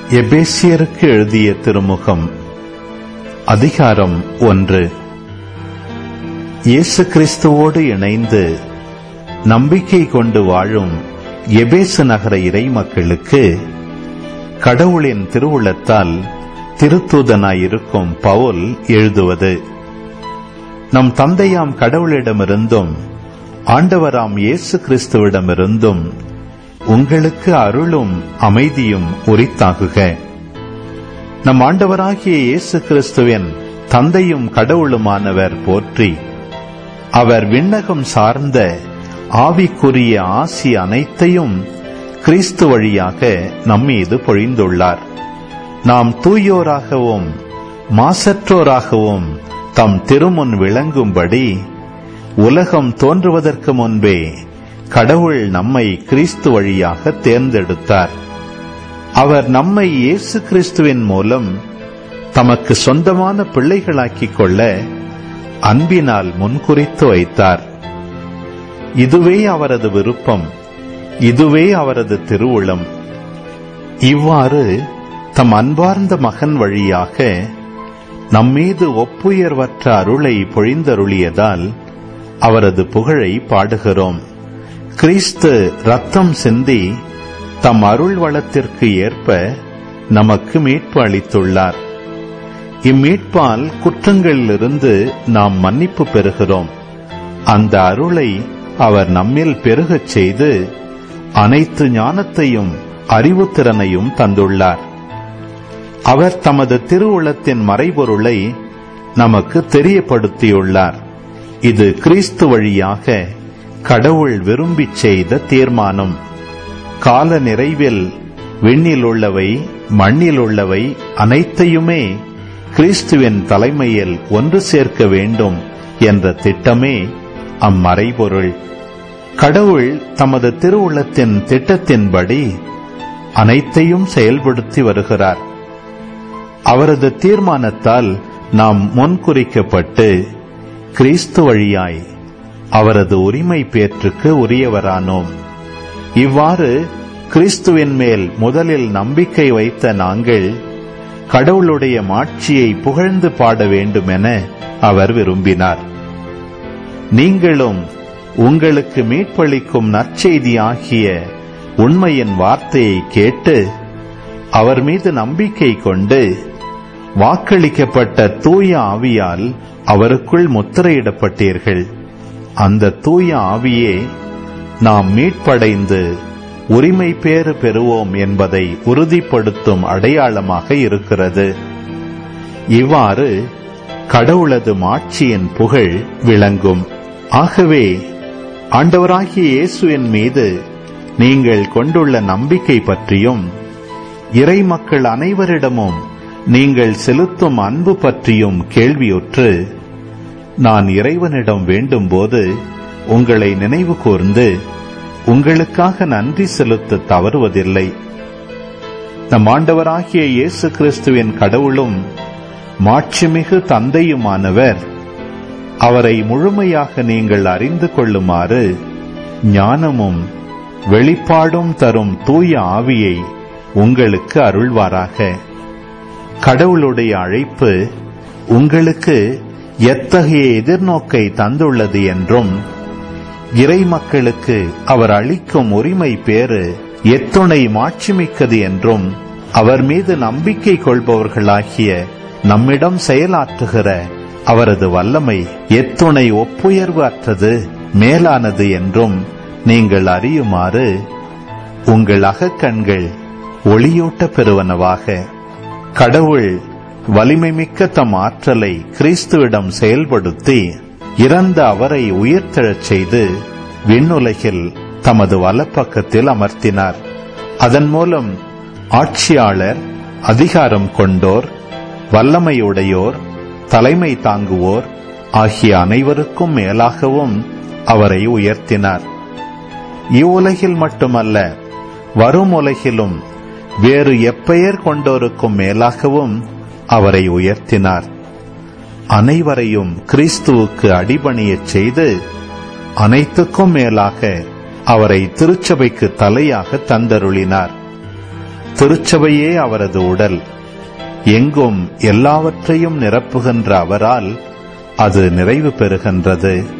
எபேசியருக்கு எழுதிய திருமுகம் அதிகாரம் ஒன்று இயேசு கிறிஸ்துவோடு இணைந்து நம்பிக்கை கொண்டு வாழும் எபேசு நகர இறை மக்களுக்கு கடவுளின் திருவுளத்தால் திருத்தூதனாயிருக்கும் பவுல் எழுதுவது நம் தந்தையாம் கடவுளிடமிருந்தும் ஆண்டவராம் இயேசு கிறிஸ்துவிடமிருந்தும் உங்களுக்கு அருளும் அமைதியும் உரித்தாகுக நம் ஆண்டவராகிய இயேசு கிறிஸ்துவின் தந்தையும் கடவுளுமானவர் போற்றி அவர் விண்ணகம் சார்ந்த ஆவிக்குரிய ஆசி அனைத்தையும் கிறிஸ்து வழியாக நம்மீது பொழிந்துள்ளார் நாம் தூயோராகவும் மாசற்றோராகவும் தம் திருமுன் விளங்கும்படி உலகம் தோன்றுவதற்கு முன்பே கடவுள் நம்மை கிறிஸ்து வழியாக தேர்ந்தெடுத்தார் அவர் நம்மை இயேசு கிறிஸ்துவின் மூலம் தமக்கு சொந்தமான பிள்ளைகளாக்கிக் கொள்ள அன்பினால் முன்குறித்து வைத்தார் இதுவே அவரது விருப்பம் இதுவே அவரது திருவுளம் இவ்வாறு தம் அன்பார்ந்த மகன் வழியாக நம்மீது ஒப்புயர்வற்ற அருளை பொழிந்தருளியதால் அவரது புகழை பாடுகிறோம் கிறிஸ்து ரத்தம் சிந்தி தம் அருள் வளத்திற்கு ஏற்ப நமக்கு மீட்பு அளித்துள்ளார் இம்மீட்பால் குற்றங்களிலிருந்து நாம் மன்னிப்பு பெறுகிறோம் அந்த அருளை அவர் நம்மில் பெருகச் செய்து அனைத்து ஞானத்தையும் அறிவுத்திறனையும் தந்துள்ளார் அவர் தமது திருவுளத்தின் மறைபொருளை நமக்கு தெரியப்படுத்தியுள்ளார் இது கிறிஸ்து வழியாக கடவுள் விரும்பிச் செய்த தீர்மானம் கால நிறைவில் விண்ணில் உள்ளவை மண்ணில் உள்ளவை அனைத்தையுமே கிறிஸ்துவின் தலைமையில் ஒன்று சேர்க்க வேண்டும் என்ற திட்டமே அம்மறைபொருள் கடவுள் தமது திருவுளத்தின் திட்டத்தின்படி அனைத்தையும் செயல்படுத்தி வருகிறார் அவரது தீர்மானத்தால் நாம் முன்குறிக்கப்பட்டு கிறிஸ்து வழியாய் அவரது உரிமை பேற்றுக்கு உரியவரானோம் இவ்வாறு கிறிஸ்துவின் மேல் முதலில் நம்பிக்கை வைத்த நாங்கள் கடவுளுடைய மாட்சியை புகழ்ந்து பாட வேண்டுமென அவர் விரும்பினார் நீங்களும் உங்களுக்கு மீட்பளிக்கும் நற்செய்தி ஆகிய உண்மையின் வார்த்தையை கேட்டு அவர் மீது நம்பிக்கை கொண்டு வாக்களிக்கப்பட்ட தூய ஆவியால் அவருக்குள் முத்திரையிடப்பட்டீர்கள் அந்த தூய ஆவியே நாம் மீட்படைந்து உரிமை பேறு பெறுவோம் என்பதை உறுதிப்படுத்தும் அடையாளமாக இருக்கிறது இவ்வாறு கடவுளது மாட்சியின் புகழ் விளங்கும் ஆகவே ஆண்டவராகிய இயேசுவின் மீது நீங்கள் கொண்டுள்ள நம்பிக்கை பற்றியும் இறை மக்கள் அனைவரிடமும் நீங்கள் செலுத்தும் அன்பு பற்றியும் கேள்வியுற்று நான் இறைவனிடம் வேண்டும்போது உங்களை நினைவு கூர்ந்து உங்களுக்காக நன்றி செலுத்த தவறுவதில்லை நம் ஆண்டவராகிய இயேசு கிறிஸ்துவின் கடவுளும் மாட்சிமிகு தந்தையுமானவர் அவரை முழுமையாக நீங்கள் அறிந்து கொள்ளுமாறு ஞானமும் வெளிப்பாடும் தரும் தூய ஆவியை உங்களுக்கு அருள்வாராக கடவுளுடைய அழைப்பு உங்களுக்கு எத்தகைய எதிர்நோக்கை தந்துள்ளது என்றும் இறை மக்களுக்கு அவர் அளிக்கும் உரிமை பேறு எத்துணை மாட்சிமிக்கது என்றும் அவர் மீது நம்பிக்கை கொள்பவர்களாகிய நம்மிடம் செயலாற்றுகிற அவரது வல்லமை எத்துணை ஒப்புயர்வு அற்றது மேலானது என்றும் நீங்கள் அறியுமாறு உங்கள் அகக்கண்கள் ஒளியூட்ட பெறுவனவாக கடவுள் வலிமை மிக்க தம் ஆற்றலை கிறிஸ்துவிடம் செயல்படுத்தி இறந்த அவரை உயிர்த்தெழச் செய்து விண்ணுலகில் தமது வலப்பக்கத்தில் அமர்த்தினார் அதன் மூலம் ஆட்சியாளர் அதிகாரம் கொண்டோர் வல்லமையுடையோர் தலைமை தாங்குவோர் ஆகிய அனைவருக்கும் மேலாகவும் அவரை உயர்த்தினார் இவ்வுலகில் மட்டுமல்ல வரும் உலகிலும் வேறு எப்பெயர் கொண்டோருக்கும் மேலாகவும் அவரை உயர்த்தினார் அனைவரையும் கிறிஸ்துவுக்கு அடிபணியச் செய்து அனைத்துக்கும் மேலாக அவரை திருச்சபைக்கு தலையாக தந்தருளினார் திருச்சபையே அவரது உடல் எங்கும் எல்லாவற்றையும் நிரப்புகின்ற அவரால் அது நிறைவு பெறுகின்றது